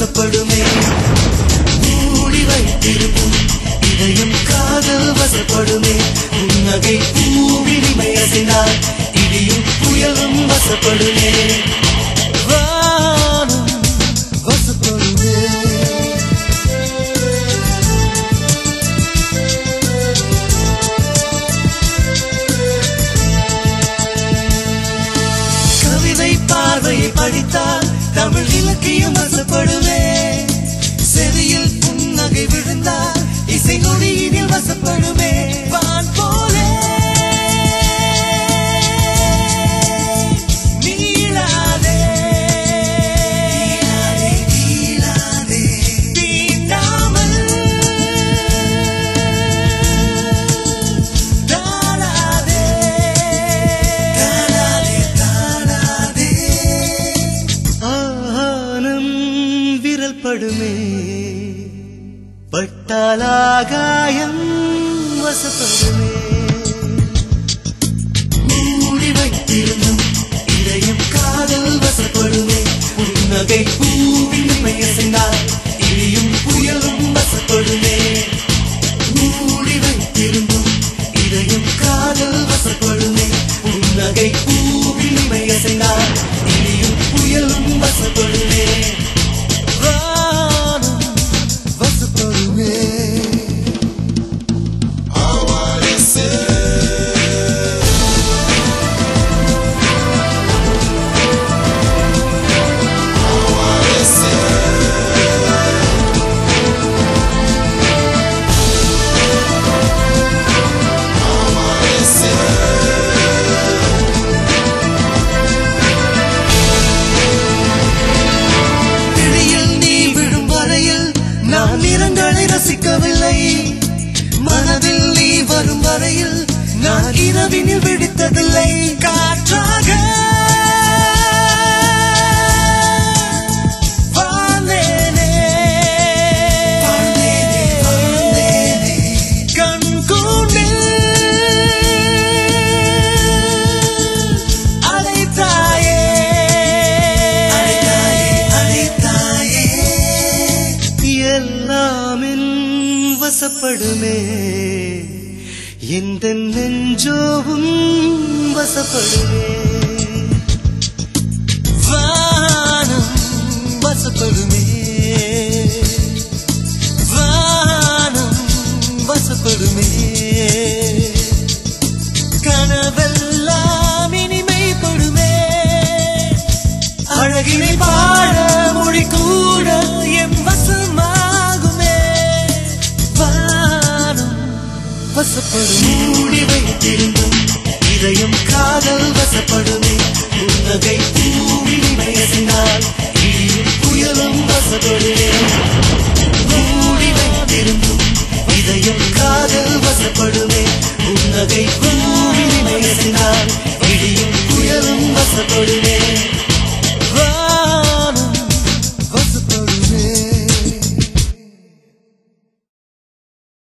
வசப்படுமே மூடி வைத்திருக்கும் இதயம் காதல் வசப்படுமே புன்னகை பூவினிமை அசைந்தால் இடியும் புயலும் வசப்படுமே வானம் வசப்படுமே கவிதை பார்வையை படித்தால் தமிழ் இலக்கியம் வசப்படுவே செவியில் புன்னகை விழுந்தால் இசை நொடியினில் வசப்படுமே வான் போலே நீளாதே நீளாதே தீண்டாமல் தாழாதே தாழாதே தாழாதே ஆனம் விரல் படுமே பட்டாலாகாயம் வசப்படுமே மூடி வைத்திருந்தும் இதயம் காதல் வசப்படுமே புன்னகை பூவின் மையசைந்தால் இடியும் புயலும் வசப்படுமே மூடி வைத்திருந்தும் இதயம் காதல் வசப்படுமே புன்னகை பூவின் மையசைந்தால் இடியும் புயலும் வசப்படுமே வானம் வசப்படுமே விழியில் நீ விழும் வரையில் நான் நிறங்களை ரசிக்கவில்லை மனதில் நீ வரும் வரையில் நான் இரவினில் விழித்ததில்லை காற்றாக வாழ்ந்தேனே. கண் கூண்டில் அழைத்தாயே எல்லாமின் வசப்படுமே எந்த நெஞ்சோவும் வசப்படுமே வானம் வசப்படுமே வானம் வசப்படுமே கனவெல்லாம் இனிமைப்படுமே அழகினை பாட மொழி கூட என் வசமாகுமே வானம் வசப்படும் மூடி வைத்திருந்தும் இதயம் காதல் வசப்படுமே புன்னகை பூவினை அசைந்தால் இடியும் புயலும் வசப்படுமே மூடி வைத்திருந்தும் இதயம் காதல் வசப்படுமே புன்னகை பூவினை அசைந்தால் இடியும் புயலும் வசப்படுமே